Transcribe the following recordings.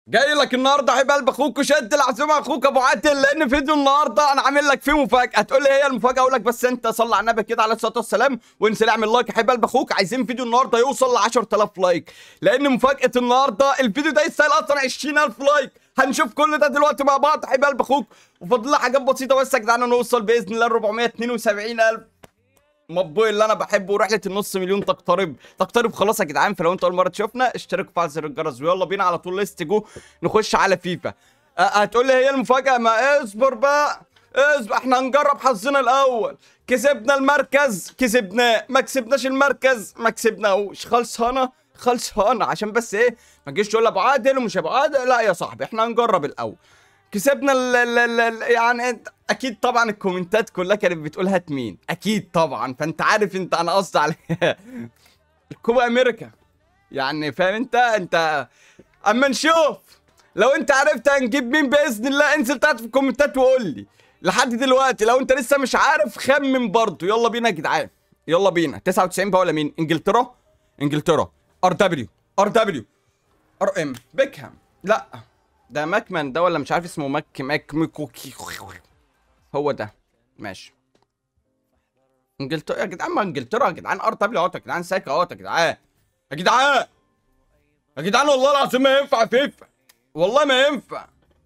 جاي لك النهارده حبيب قلب اخوك وشد العزومه اخوك ابو عادل لان فيديو النهارده انا عامل لك فيه مفاجاه هتقول لي هي المفاجاه اقول لك بس انت صلي على النبي كده عليه الصلاه والسلام وانزل اعمل لايك يا حبيب قلب اخوك عايزين فيديو النهارده يوصل ل 10000 لايك لان مفاجاه النهارده الفيديو ده يستاهل اصلا 20000 لايك هنشوف كل ده دلوقتي مع بعض حبيب قلب اخوك وفاضل لنا حاجات بسيطه بس يا جدعان نوصل باذن الله ل 472000 مبوي اللي انا بحبه ورحله النص مليون تقترب تقترب خلاص يا جدعان فلو انت اول مره تشوفنا اشترك وفعل زر الجرس ويلا بينا على طول ليست جو نخش على فيفا أه هتقول لي هي المفاجاه ما اصبر بقى اصبر احنا هنجرب حظنا الاول كسبنا المركز كسبناه ما كسبناش المركز ما كسبناهوش خلصانه خلصانه عشان بس ايه ما تجيش تقول ابو عادل ومش ابو عادل لا يا صاحبي احنا هنجرب الاول كسبنا ال ال ال ال يعني انت اكيد طبعا الكومنتات كلها كانت بتقول هات مين اكيد طبعا فانت عارف انت انا قصدي على الكوبا امريكا يعني فاهم انت انت اما نشوف لو انت عرفت هنجيب مين باذن الله انزل تحت في الكومنتات وقول لي لحد دلوقتي لو انت لسه مش عارف خمن برضه يلا بينا يا جدعان يلا بينا 99 بقى ولا مين انجلترا انجلترا ار دبليو ار دبليو ار ام بيكهام لا ده ماكمان ده ولا مش عارف اسمه ماك ماك ميكوكي هو ده ماشي انجلترا يا جدعان ما انجلترا يا جدعان ار دبليو اهوت يا جدعان ساكا اهوت يا جدعان يا جدعان يا جدعان والله العظيم ما ينفع فيفا والله ما ينفع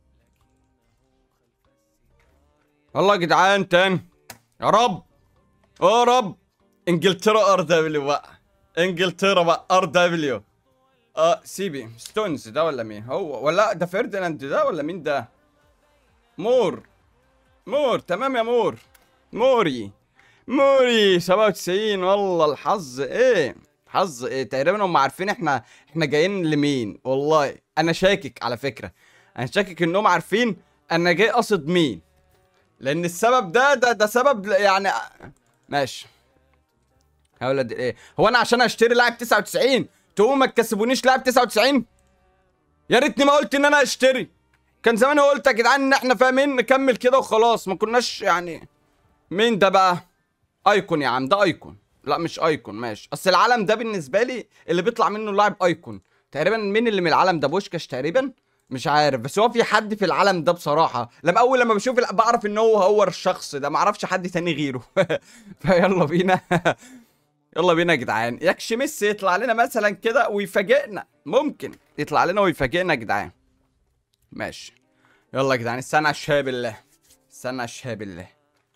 والله يا جدعان تاني يا رب يا رب انجلترا ار دبليو بقى انجلترا بقى ار دبليو اه سيبي ستونز ده ولا مين هو ولا ده فرديناند ده ولا مين ده مور مور تمام يا مور موري موري 97 والله الحظ ايه حظ ايه تقريبا هم عارفين احنا احنا جايين لمين والله انا شاكك على فكره انا شاكك انهم عارفين انا جاي قصد مين لان السبب ده ده ده سبب يعني ماشي يا ولد ايه هو انا عشان اشتري لاعب 99 تقوم ما تكسبونيش لاعب 99 يا ريتني ما قلت ان انا اشتري كان زمان قلت يا جدعان ان احنا فاهمين نكمل كده وخلاص ما كناش يعني مين ده بقى ايكون يا عم ده ايكون لا مش ايكون ماشي اصل العالم ده بالنسبه لي اللي بيطلع منه لاعب ايكون تقريبا مين اللي من العالم ده بوشكاش تقريبا مش عارف بس هو في حد في العالم ده بصراحه لما اول لما بشوف ال- بعرف ان هو هو الشخص ده ما اعرفش حد تاني غيره فيلا بينا يلا بينا يا جدعان يكش ميسي يطلع لنا مثلا كده ويفاجئنا ممكن يطلع لنا ويفاجئنا يا جدعان ماشي يلا يا جدعان استنى على الشهاب بالله استنى على الشهاب بالله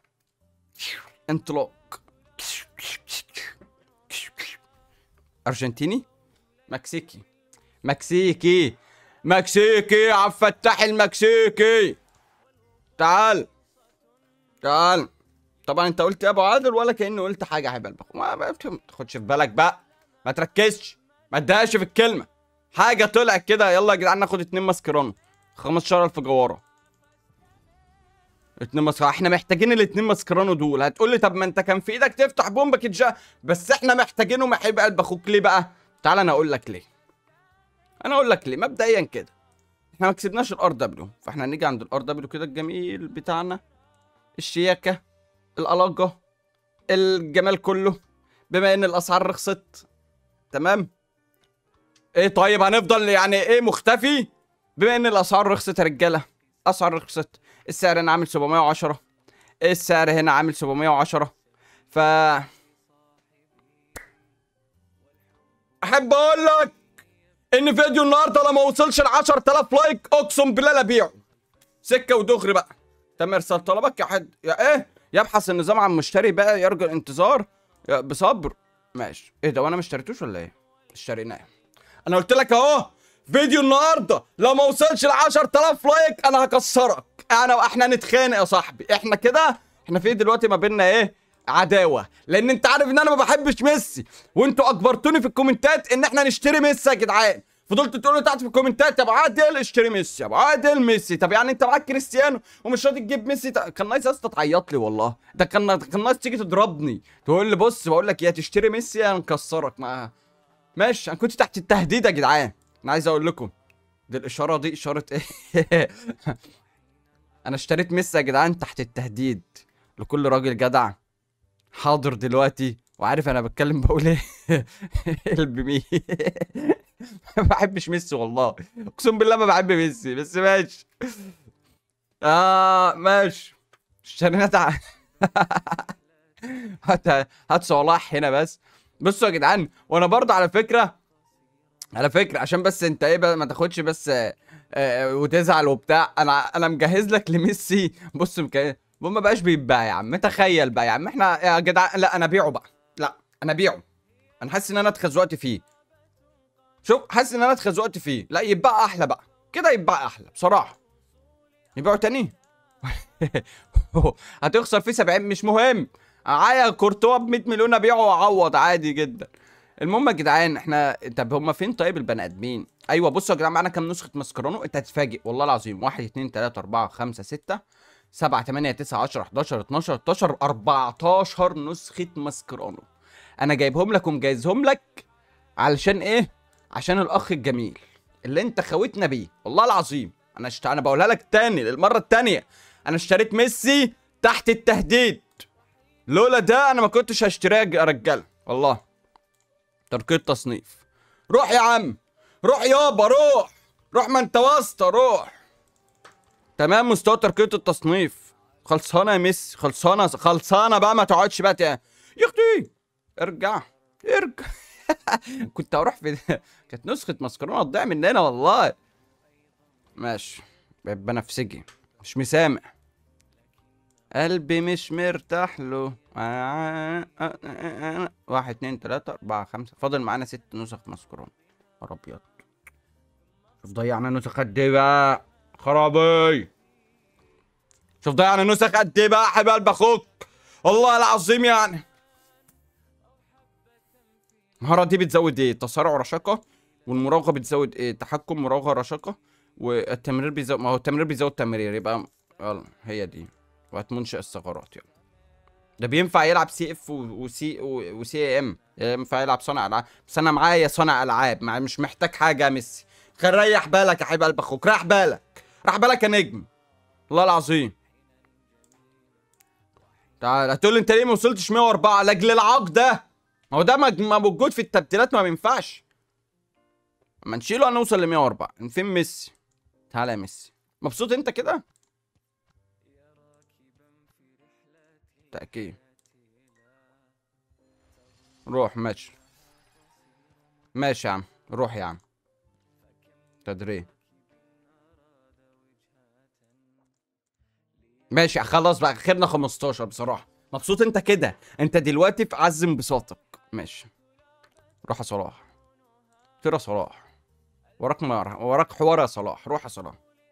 انطلاق ارجنتيني مكسيكي مكسيكي مكسيكي عبد الفتاح المكسيكي تعال تعال طبعا انت قلت يا ابو عادل ولا كاني قلت حاجه يا حبيب البخ ما ما تاخدش في بالك بقى ما تركزش ما تدهش في الكلمه حاجه طلعت كده يلا يا جدعان ناخد اتنين ماسكرانو 15000 جواره اتنين ماسكرانو احنا محتاجين الاتنين ماسكرانو دول هتقول لي طب ما انت كان في ايدك تفتح بومبا كده بس احنا محتاجينهم يا حبيب قلب اخوك ليه بقى تعال انا اقول لك ليه انا اقول لك ليه مبدئيا كده احنا ما كسبناش الار دبليو فاحنا هنيجي عند الار دبليو كده الجميل بتاعنا الشياكه الألقة الجمال كله بما ان الاسعار رخصت تمام ايه طيب هنفضل يعني ايه مختفي بما ان الاسعار رخصت يا رجاله اسعار رخصت السعر هنا عامل 710 السعر هنا عامل 710 ف احب اقول لك ان فيديو النهارده لو ما وصلش ل 10000 لايك اقسم بالله لا ابيعه سكه ودغري بقى تم ارسال طلبك يا حد يا ايه يبحث النظام عن مشتري بقى يرجى الانتظار يا- بصبر ماشي ايه ده وانا ما اشتريتوش ولا ايه اشتريناه انا قلت لك اهو فيديو النهارده لو ما وصلش ل 10000 لايك انا هكسرك انا واحنا نتخانق يا صاحبي احنا كده احنا في دلوقتي ما بيننا ايه عداوه لان انت عارف ان انا ما بحبش ميسي وانتوا اجبرتوني في الكومنتات ان احنا نشتري ميسي يا جدعان فضلت تقولوا تحت في الكومنتات يا ابو عادل اشتري ميسي يا ابو عادل ميسي طب يعني انت معاك كريستيانو ومش راضي تجيب ميسي ط- كان ناقص يا اسطى تعيط لي والله ده كان كان ناقص تيجي تضربني تقول لي بص بقول لك يا تشتري ميسي يا نكسرك معاها ماشي انا كنت تحت التهديد يا جدعان انا عايز اقول لكم دي الاشاره دي اشاره ايه انا اشتريت ميسي يا جدعان تحت التهديد لكل راجل جدع حاضر دلوقتي وعارف انا بتكلم بقول ايه قلب مين ما بحبش ميسي والله اقسم بالله ما بحب ميسي بس ماشي اه ماشي اشترينا تع... هات هات صلاح هنا بس بصوا يا جدعان وانا برضه على فكره على فكره عشان بس انت ايه بقى ما تاخدش بس آه، آه، وتزعل وبتاع انا انا مجهز لك لميسي بص مجهز ما بقاش بيتباع يا عم تخيل بقى يا عم احنا يا جدعان لا انا ابيعه بقى لا انا ابيعه انا حاسس ان انا اتخزوقت فيه شوف حاسس ان انا اتخزوقت فيه لا يتباع احلى بقى كده يتباع احلى بصراحه يبيعوا تاني هتخسر فيه 70 مش مهم معايا كورتوا ب 100 مليون ابيعه واعوض عادي جدا المهم يا جدعان احنا طب هم فين طيب البني ادمين ايوه بصوا يا جدعان معانا كام نسخه ماسكرانو انت هتتفاجئ والله العظيم 1 2 3 4 5 6 7 8 9 10 11 12 13 14 نسخه ماسكرانو انا جايبهم لك ومجهزهم لك علشان ايه عشان الاخ الجميل اللي انت خويتنا بيه والله العظيم انا شت... انا بقولها لك تاني للمره التانيه انا اشتريت ميسي تحت التهديد لولا ده انا ما كنتش هشتريها يا رجاله والله تركية تصنيف روح يا عم روح يابا روح روح ما انت واسطة روح تمام مستوى تركية التصنيف خلصانة يا ميسي خلصانة خلصانة بقى ما تقعدش بقى تع- يا اختي ارجع ارجع كنت هروح في كانت نسخة مسكرونة تضيع مننا والله ماشي بنفسجي مش مسامع قلبي مش مرتاح له واحد اتنين تلاتة أربعة خمسة فاضل معانا ست نسخ مسكرون نهار أبيض شوف ضيعنا نسخ قد إيه بقى خرابي شوف ضيعنا نسخ قد إيه بقى حبيب قلب أخوك والله العظيم يعني المهارة دي بتزود إيه؟ تسارع رشاقة والمراوغة بتزود إيه؟ تحكم مراوغة رشاقة والتمرير بيزود ما هو التمرير بيزود تمرير يبقى يلا هي دي وهتمنشئ الثغرات يلا ده بينفع يلعب سي اف وسي وسي ام ينفع يلعب صانع العاب بس انا معايا صانع العاب مع مش محتاج حاجه يا ميسي خل ريح بالك يا حبيب قلب اخوك ريح بالك ريح بالك يا نجم والله العظيم تعال هتقول لي انت ليه ما وصلتش 104 لاجل العاق ده ما هو ده مج- ما موجود في التبديلات ما بينفعش اما نشيله هنوصل ل 104 فين ميسي تعالى يا ميسي مبسوط انت كده تأكيد روح ماشي ماشي يا عم روح يا عم تدريب ماشي خلاص بقى خيرنا 15 بصراحة مبسوط انت كده انت دلوقتي في عز انبساطك ماشي روح يا صلاح فين يا صلاح وراك ما وراك حوار يا صلاح روح يا صلاح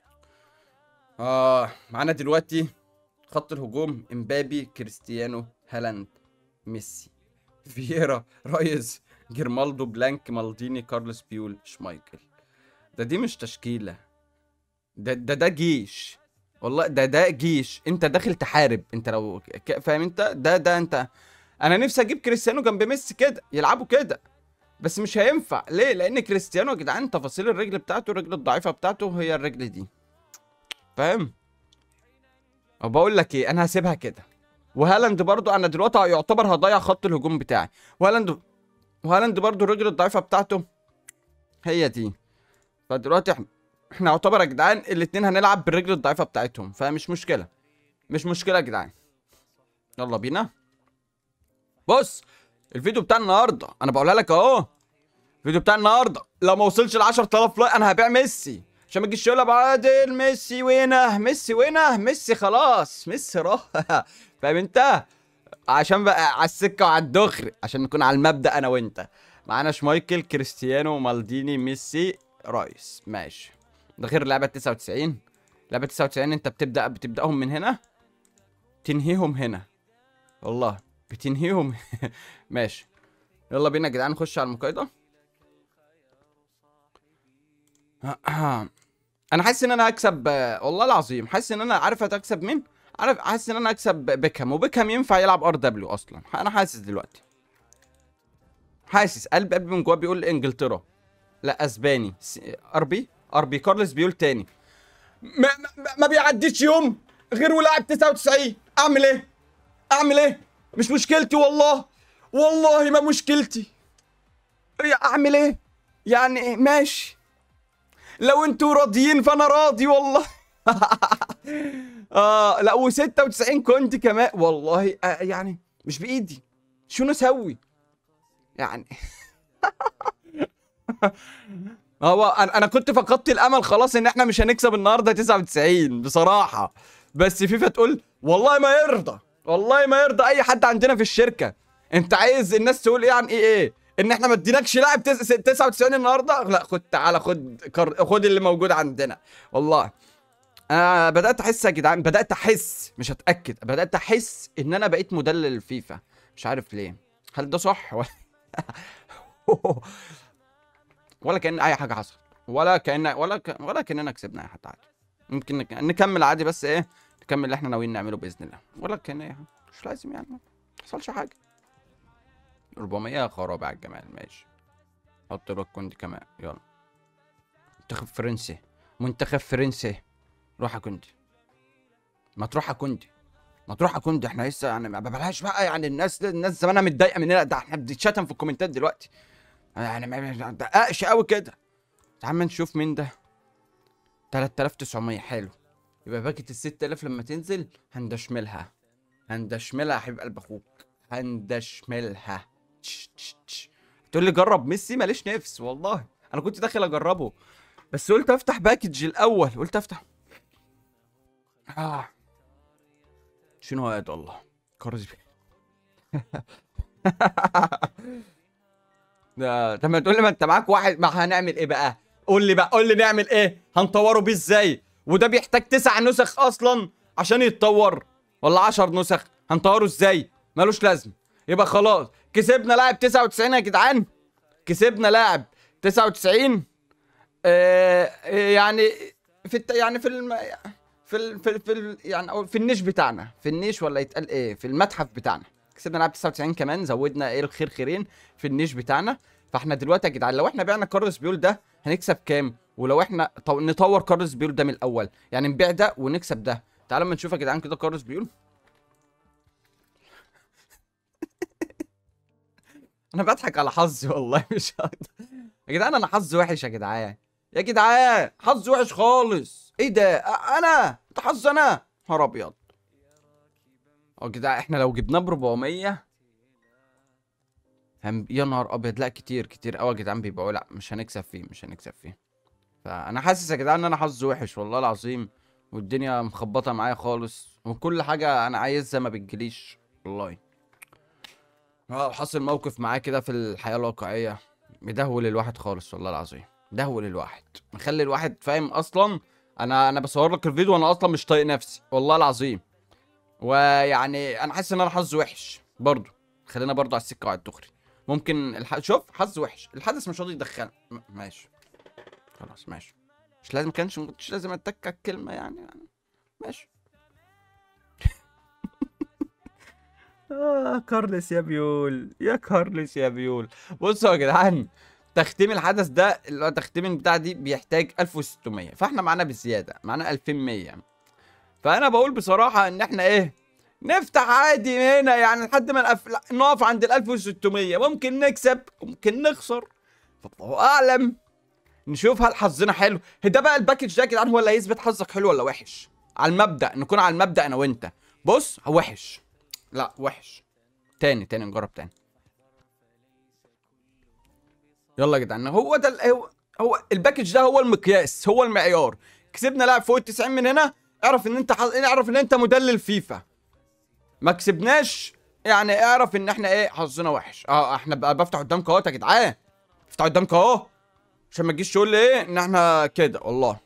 اه معانا دلوقتي خط الهجوم امبابي كريستيانو هالاند ميسي فييرا رايز جيرمالدو بلانك مالديني كارلوس بيول شمايكل ده دي مش تشكيلة ده ده ده جيش والله ده ده جيش انت داخل تحارب انت لو ك- فاهم انت ده ده انت انا نفسي اجيب كريستيانو جنب ميسي كده يلعبوا كده بس مش هينفع ليه لان كريستيانو يا جدعان تفاصيل الرجل بتاعته الرجل الضعيفه بتاعته هي الرجل دي فاهم او بقول لك ايه انا هسيبها كده وهالاند برضو انا دلوقتي يعتبر هضيع خط الهجوم بتاعي وهالاند وهالاند برضو الرجل الضعيفه بتاعته هي دي فدلوقتي احنا احنا يعتبر يا جدعان الاتنين هنلعب بالرجل الضعيفه بتاعتهم فمش مشكله مش مشكله يا جدعان يلا بينا بص الفيديو بتاع النهارده انا بقولها لك اهو الفيديو بتاع النهارده لو ما وصلش ل 10000 لايك انا هبيع ميسي عشان ما تجيش تقول ابو عادل ميسي وينه ميسي وينه ميسي خلاص ميسي راح فاهم انت عشان بقى على السكه وعلى الدخر عشان نكون على المبدا انا وانت معانا شمايكل كريستيانو مالديني ميسي رايس ماشي ده غير لعبه 99 لعبه 99 انت بتبدا بتبداهم من هنا تنهيهم هنا والله بتنهيهم ماشي يلا بينا يا جدعان نخش على المقايضه انا حاسس ان انا هكسب والله العظيم حاسس ان انا عارف هتكسب مين عارف حاسس ان انا هكسب بيكهام وبيكهام ينفع يلعب ار دبليو اصلا انا حاسس دلوقتي حاسس قلب قلبي من جواه بيقول انجلترا لا اسباني ار بي ار بي كارلوس بيقول تاني ما, ما, ما بيعديش يوم غير ولاعب 99 اعمل ايه اعمل ايه مش مشكلتي والله والله ما مشكلتي إيه اعمل ايه يعني ماشي لو انتوا راضيين فانا راضي والله اه لا و96 كنت كمان والله آه يعني مش بايدي شو نسوي يعني هو انا أنا كنت فقدت الامل خلاص ان احنا مش هنكسب النهارده 99 بصراحه بس فيفا تقول والله ما يرضى والله ما يرضى اي حد عندنا في الشركه انت عايز الناس تقول ايه عن ايه ايه ان احنا ما اديناكش لاعب تس- 99 النهارده لا خد تعالى خد كر... خد اللي موجود عندنا والله انا بدات احس يا جدعان بدات احس مش هتاكد بدات احس ان انا بقيت مدلل الفيفا مش عارف ليه هل ده صح ولا ولا كان اي حاجه حصلت ولا كان ولا ك... ولا كاننا كسبنا اي حد عادي ممكن نك... نكمل عادي بس ايه نكمل اللي احنا ناويين نعمله باذن الله ولا كان اي حاجه مش لازم يعني ما حصلش حاجه 400 خراب على الجمال ماشي حط له الكوندي كمان يلا منتخب فرنسي منتخب فرنسي روح يا كوندي ما تروح يا كوندي ما تروح يا كوندي احنا لسه يعني ما بلاش بقى يعني الناس الناس زمانها متضايقه مننا ده احنا بنتشتم في الكومنتات دلوقتي يعني ما ما دققش قوي كده تعال نشوف مين ده 3900 حلو يبقى باكت ال 6000 لما تنزل هندشملها هندشملها يا حبيب قلب اخوك هندشملها تش تش تش. تقول لي جرب ميسي ماليش نفس والله انا كنت داخل اجربه بس قلت افتح باكج الاول قلت افتح اه شنو هاد والله كرز ده طب ما تقول لي ما انت معاك واحد ما هنعمل ايه بقى قول لي بقى قول لي نعمل ايه هنطوره بيه ازاي وده بيحتاج تسع نسخ اصلا عشان يتطور ولا 10 نسخ هنطوره ازاي ملوش لازمه يبقى خلاص كسبنا لاعب 99 يا جدعان كسبنا لاعب 99 آه آه، يعني في الت... يعني في الم... في ال... في, ال... في ال... يعني أو في النيش بتاعنا في النيش ولا يتقال ايه في المتحف بتاعنا كسبنا لاعب 99 كمان زودنا ايه الخير خيرين في النيش بتاعنا فاحنا دلوقتي يا جدعان لو احنا بعنا كارلوس بيول ده هنكسب كام ولو احنا طو... نطور كارلوس بيول ده من الاول يعني نبيع ده ونكسب ده تعالوا اما نشوف يا جدعان كده كارلوس بيول انا بضحك على حظي والله مش هقدر يا جدعان انا حظي وحش يا جدعان يا جدعان حظي وحش خالص ايه ده أ- انا ده حظ انا نهار ابيض اه يا جدعان احنا لو جبناه ب 400 هم يا نهار ابيض لا كتير كتير قوي يا جدعان بيبيعوا لا مش هنكسب فيه مش هنكسب فيه فانا حاسس يا جدعان ان انا حظي وحش والله العظيم والدنيا مخبطه معايا خالص وكل حاجه انا عايزها ما بتجيليش والله اه حصل موقف معاه كده في الحياه الواقعيه مدهول الواحد خالص والله العظيم دهول الواحد مخلي الواحد فاهم اصلا انا انا بصور لك الفيديو وانا اصلا مش طايق نفسي والله العظيم ويعني انا حاسس ان انا حظي وحش برضو خلينا برضو على السكه وعلى الدغري ممكن الح... شوف حظ وحش الحدث مش راضي يدخل م- ماشي خلاص ماشي مش لازم كانش مش لازم اتك على الكلمه يعني, يعني. ماشي آه كارلس يا بيول يا كارلس يا بيول بصوا يا جدعان تختيم الحدث ده اللي هو تختيم البتاع دي بيحتاج 1600 فاحنا معانا بزياده معانا 2100 فانا بقول بصراحه ان احنا ايه نفتح عادي هنا يعني لحد ما نقف... لا، نقف عند ال 1600 ممكن نكسب ممكن نخسر فالله اعلم نشوف هل حظنا حلو ده بقى الباكج ده يا جدعان هو اللي هيثبت حظك حلو ولا وحش على المبدا نكون على المبدا انا وانت بص هو وحش لا وحش تاني تاني نجرب تاني يلا يا جدعان هو ده ال- هو هو الباكج ده هو المقياس هو المعيار كسبنا لاعب فوق ال 90 من هنا اعرف ان انت حظ... اعرف ان انت مدلل فيفا ما كسبناش يعني اعرف ان احنا ايه حظنا وحش اه احنا بقى بفتح قدامك اهو يا جدعان بفتح قدامك اهو عشان ما تجيش تقول لي ايه ان احنا كده والله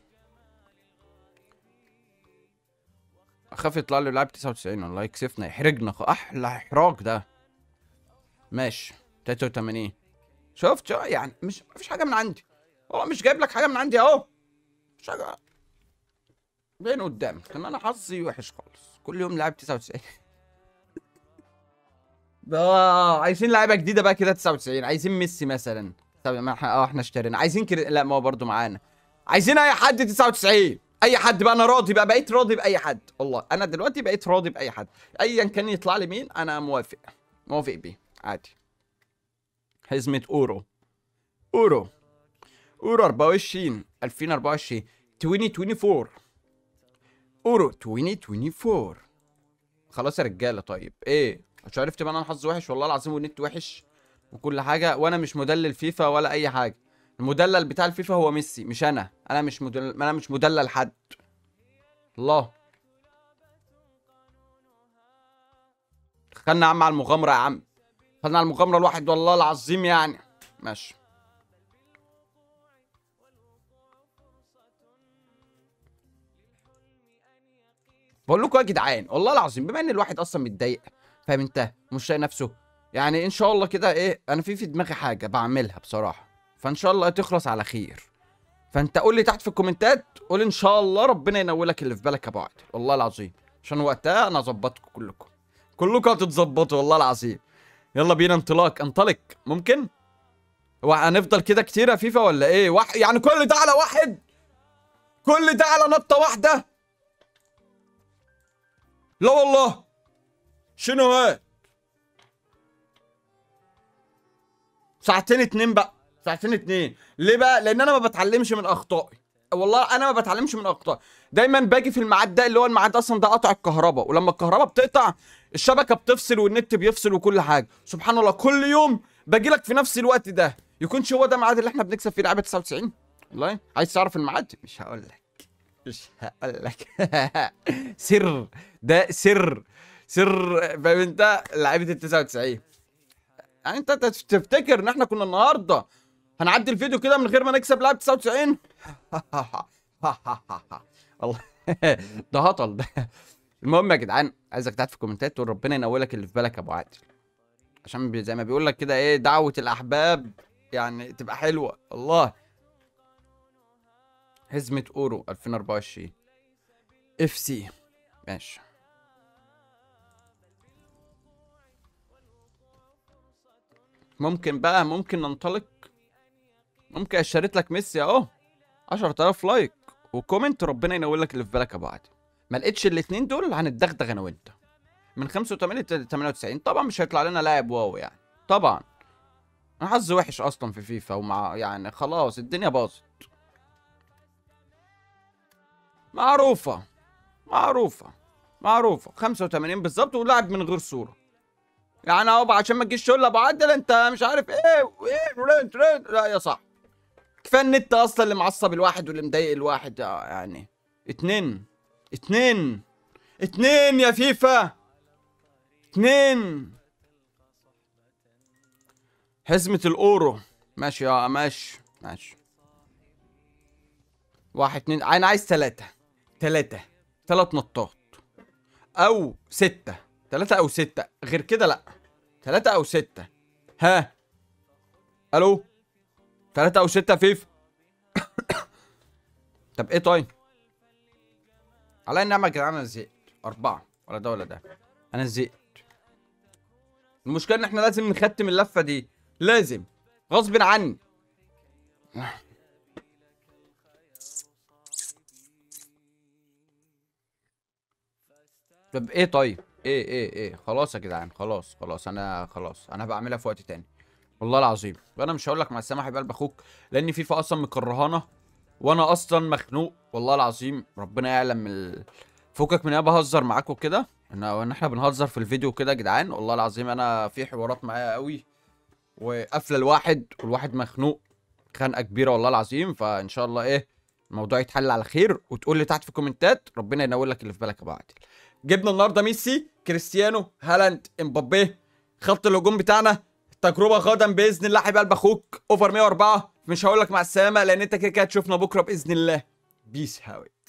اخاف يطلع لي لاعب 99 والله يكسفنا يحرجنا خ- احلى احراج ده ماشي 83 شفت شو- يعني مش مفيش حاجه من عندي والله مش جايب لك حاجه من عندي اهو مش حاجه بين قدامك ان انا حظي وحش خالص كل يوم لاعب 99 اه عايزين لعيبه جديده بقى كده 99 عايزين ميسي مثلا طب ما احنا اه احنا اشترينا عايزين كري... لا ما هو برضه معانا عايزين اي حد 99 اي حد بقى انا راضي بقى بقيت راضي باي حد والله انا دلوقتي بقيت راضي باي حد ايا كان يطلع لي مين انا موافق موافق بيه عادي حزمه اورو اورو اورو 24 2024 2024 اورو 2024 خلاص يا رجاله طيب ايه مش عرفت بقى انا حظي وحش والله العظيم والنت وحش وكل حاجه وانا مش مدلل فيفا ولا اي حاجه المدلل بتاع الفيفا هو ميسي مش انا انا مش مدلل انا مش مدلل حد الله دخلنا يا عم على المغامره يا عم دخلنا على المغامره الواحد والله العظيم يعني ماشي بقول لكم يا جدعان والله العظيم بما ان الواحد اصلا متضايق فاهم انت مش طايق نفسه يعني ان شاء الله كده ايه انا في في دماغي حاجه بعملها بصراحه فان شاء الله تخلص على خير فانت قول لي تحت في الكومنتات قول ان شاء الله ربنا ينولك اللي في بالك يا ابو عادل والله العظيم عشان وقتها انا اظبطكم كلكم كلكم هتتظبطوا والله العظيم يلا بينا انطلاق انطلق ممكن هو هنفضل كده كتير يا فيفا ولا ايه واحد يعني كل ده على واحد كل ده على نطه واحده لا والله شنو هاد ساعتين اتنين بقى ساعتين اتنين ليه بقى لان انا ما بتعلمش من اخطائي والله انا ما بتعلمش من اخطائي دايما باجي في الميعاد ده اللي هو الميعاد اصلا ده قطع الكهرباء ولما الكهرباء بتقطع الشبكه بتفصل والنت بيفصل وكل حاجه سبحان الله كل يوم باجي لك في نفس الوقت ده يكونش هو ده الميعاد اللي احنا بنكسب فيه لعبه 99 والله عايز تعرف الميعاد مش هقول لك مش هقول لك سر ده سر سر فاهم انت لعيبه ال 99 يعني انت تفتكر ان احنا كنا النهارده هنعدي الفيديو كده من غير ما نكسب لاعب 99 والله ده هطل ده المهم يا جدعان عايزك تحت في الكومنتات تقول ربنا ينولك اللي في بالك يا ابو عادل عشان بي- زي ما بيقول لك كده ايه دعوه الاحباب يعني تبقى حلوه الله هزمه اورو 2024 اف سي ماشي ممكن بقى ممكن ننطلق ممكن اشتريت لك ميسي اهو 10000 لايك وكومنت ربنا ينول لك اللي في بالك يا ابو عادل ما لقيتش الاثنين دول هنتدغدغ انا وانت من 85 ل 98 طبعا مش هيطلع لنا لاعب واو يعني طبعا انا حظي وحش اصلا في فيفا ومع يعني خلاص الدنيا باظت معروفة معروفة معروفة 85 بالظبط ولاعب من غير صورة يعني اهو عشان ما تجيش تقول لي ابو عدل انت مش عارف ايه وايه ورنت رنت لا يا صاحبي كفايه النت اصلا اللي معصب الواحد واللي مضايق الواحد آه، يعني اتنين اتنين اتنين يا فيفا اتنين حزمة الاورو ماشي يا ماشي ماشي واحد اتنين انا عايز تلاتة تلاتة تلات نطات او ستة تلاتة او ستة غير كده لا تلاتة او ستة ها الو تلاتة او ستة فيفا طب ايه طيب على النعمة يا جدعان انا زهقت اربعة ولا ده ولا ده انا زهقت المشكلة ان احنا لازم نختم اللفة دي لازم غصب عني طب ايه طيب ايه ايه ايه خلاص يا جدعان خلاص خلاص انا خلاص انا بعملها في وقت تاني والله العظيم وانا مش هقول لك مع السلامه يا حبيب قلب اخوك لان فيفا اصلا مكرهانا وانا اصلا مخنوق والله العظيم ربنا يعلم ال... فكك من انا بهزر معاكم كده ان ان احنا بنهزر في الفيديو كده يا جدعان والله العظيم انا في حوارات معايا قوي وقافله الواحد والواحد مخنوق خنقه كبيره والله العظيم فان شاء الله ايه الموضوع يتحل على خير وتقول لي تحت في الكومنتات ربنا ينول لك اللي في بالك يا ابو عادل جبنا النهارده ميسي كريستيانو هالاند امبابي خط الهجوم بتاعنا تجربه غدا باذن الله حبيب قلب اخوك اوفر 104 مش هقول لك مع السلامه لان انت كده كده تشوفنا بكره باذن الله بيس هاوي